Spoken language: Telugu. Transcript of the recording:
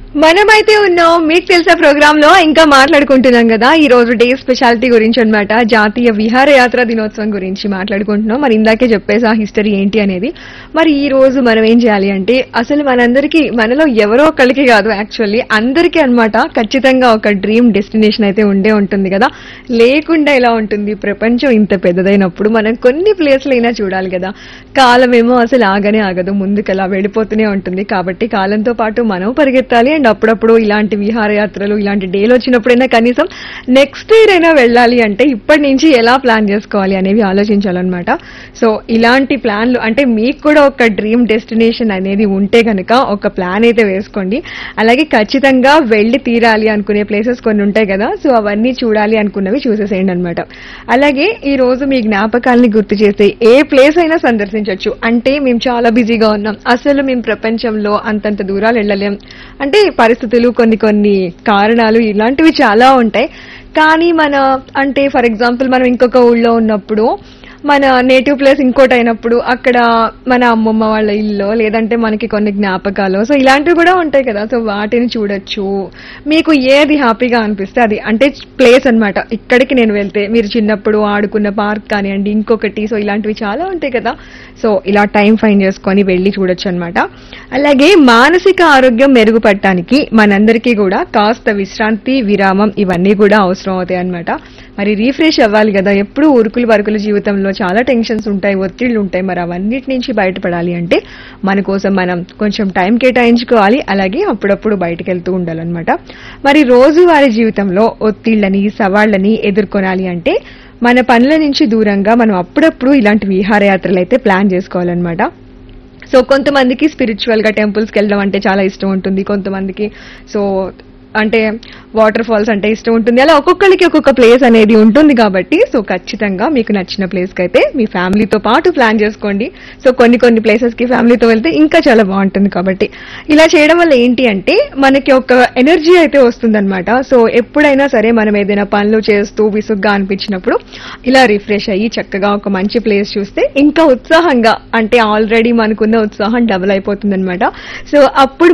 మనమైతే ఉన్నాం మీకు తెలుసా ప్రోగ్రామ్ లో ఇంకా మాట్లాడుకుంటున్నాం కదా ఈ రోజు డే స్పెషాలిటీ గురించి అన్నమాట జాతీయ విహారయాత్ర దినోత్సవం గురించి మాట్లాడుకుంటున్నాం మరి ఇందాకే చెప్పేసా హిస్టరీ ఏంటి అనేది మరి ఈ రోజు మనం ఏం చేయాలి అంటే అసలు మనందరికీ మనలో ఎవరో ఒకళ్ళకి కాదు యాక్చువల్లీ అందరికీ అన్నమాట ఖచ్చితంగా ఒక డ్రీమ్ డెస్టినేషన్ అయితే ఉండే ఉంటుంది కదా లేకుండా ఎలా ఉంటుంది ప్రపంచం ఇంత పెద్దదైనప్పుడు మనం కొన్ని ప్లేస్లు అయినా చూడాలి కదా కాలం ఏమో అసలు ఆగనే ఆగదు ముందుకు అలా వెళ్ళిపోతూనే ఉంటుంది కాబట్టి కాలంతో పాటు మనం పరిగెత్తాలి అండ్ అప్పుడప్పుడు ఇలాంటి విహారయాత్రలు ఇలాంటి డేలు వచ్చినప్పుడైనా కనీసం నెక్స్ట్ ఇయర్ అయినా వెళ్ళాలి అంటే ఇప్పటి నుంచి ఎలా ప్లాన్ చేసుకోవాలి అనేవి ఆలోచించాలన్నమాట సో ఇలాంటి ప్లాన్లు అంటే మీకు కూడా ఒక డ్రీమ్ డెస్టినేషన్ అనేది ఉంటే కనుక ఒక ప్లాన్ అయితే వేసుకోండి అలాగే ఖచ్చితంగా వెళ్ళి తీరాలి అనుకునే ప్లేసెస్ కొన్ని ఉంటాయి కదా సో అవన్నీ చూడాలి అనుకున్నవి చూసేసేయండి అనమాట అలాగే ఈ రోజు మీ జ్ఞాపకాలని గుర్తు చేసే ఏ ప్లేస్ అయినా సందర్శించవచ్చు అంటే మేము చాలా బిజీగా ఉన్నాం అసలు మేము ప్రపంచంలో అంతంత దూరాలు వెళ్ళలేం అంటే పరిస్థితులు కొన్ని కొన్ని కారణాలు ఇలాంటివి చాలా ఉంటాయి కానీ మన అంటే ఫర్ ఎగ్జాంపుల్ మనం ఇంకొక ఊళ్ళో ఉన్నప్పుడు మన నేటివ్ ప్లేస్ ఇంకోటి అయినప్పుడు అక్కడ మన అమ్మమ్మ వాళ్ళ ఇల్లు లేదంటే మనకి కొన్ని జ్ఞాపకాలు సో ఇలాంటివి కూడా ఉంటాయి కదా సో వాటిని చూడొచ్చు మీకు ఏది హ్యాపీగా అనిపిస్తే అది అంటే ప్లేస్ అన్నమాట ఇక్కడికి నేను వెళ్తే మీరు చిన్నప్పుడు ఆడుకున్న పార్క్ కానివ్వండి ఇంకొకటి సో ఇలాంటివి చాలా ఉంటాయి కదా సో ఇలా టైం ఫైన్ చేసుకొని వెళ్ళి చూడొచ్చు అనమాట అలాగే మానసిక ఆరోగ్యం మెరుగుపడటానికి మనందరికీ కూడా కాస్త విశ్రాంతి విరామం ఇవన్నీ కూడా అవసరం అవుతాయి అనమాట మరి రీఫ్రెష్ అవ్వాలి కదా ఎప్పుడు ఉరుకులు పరుకుల జీవితంలో చాలా టెన్షన్స్ ఉంటాయి ఒత్తిళ్లు ఉంటాయి మరి అవన్నిటి నుంచి బయటపడాలి అంటే మన కోసం మనం కొంచెం టైం కేటాయించుకోవాలి అలాగే అప్పుడప్పుడు బయటకు వెళ్తూ ఉండాలన్నమాట మరి రోజువారీ జీవితంలో ఒత్తిళ్లని సవాళ్లని ఎదుర్కొనాలి అంటే మన పనుల నుంచి దూరంగా మనం అప్పుడప్పుడు ఇలాంటి విహారయాత్రలు అయితే ప్లాన్ చేసుకోవాలన్నమాట సో కొంతమందికి స్పిరిచువల్ గా టెంపుల్స్కి వెళ్ళడం అంటే చాలా ఇష్టం ఉంటుంది కొంతమందికి సో అంటే వాటర్ ఫాల్స్ అంటే ఇష్టం ఉంటుంది అలా ఒక్కొక్కరికి ఒక్కొక్క ప్లేస్ అనేది ఉంటుంది కాబట్టి సో ఖచ్చితంగా మీకు నచ్చిన ప్లేస్ కి అయితే మీ ఫ్యామిలీతో పాటు ప్లాన్ చేసుకోండి సో కొన్ని కొన్ని ప్లేసెస్ కి ఫ్యామిలీతో వెళ్తే ఇంకా చాలా బాగుంటుంది కాబట్టి ఇలా చేయడం వల్ల ఏంటి అంటే మనకి ఒక ఎనర్జీ అయితే వస్తుందన్నమాట సో ఎప్పుడైనా సరే మనం ఏదైనా పనులు చేస్తూ విసుగ్గా అనిపించినప్పుడు ఇలా రిఫ్రెష్ అయ్యి చక్కగా ఒక మంచి ప్లేస్ చూస్తే ఇంకా ఉత్సాహంగా అంటే ఆల్రెడీ మనకున్న ఉత్సాహం డబుల్ అయిపోతుంది సో అప్పుడు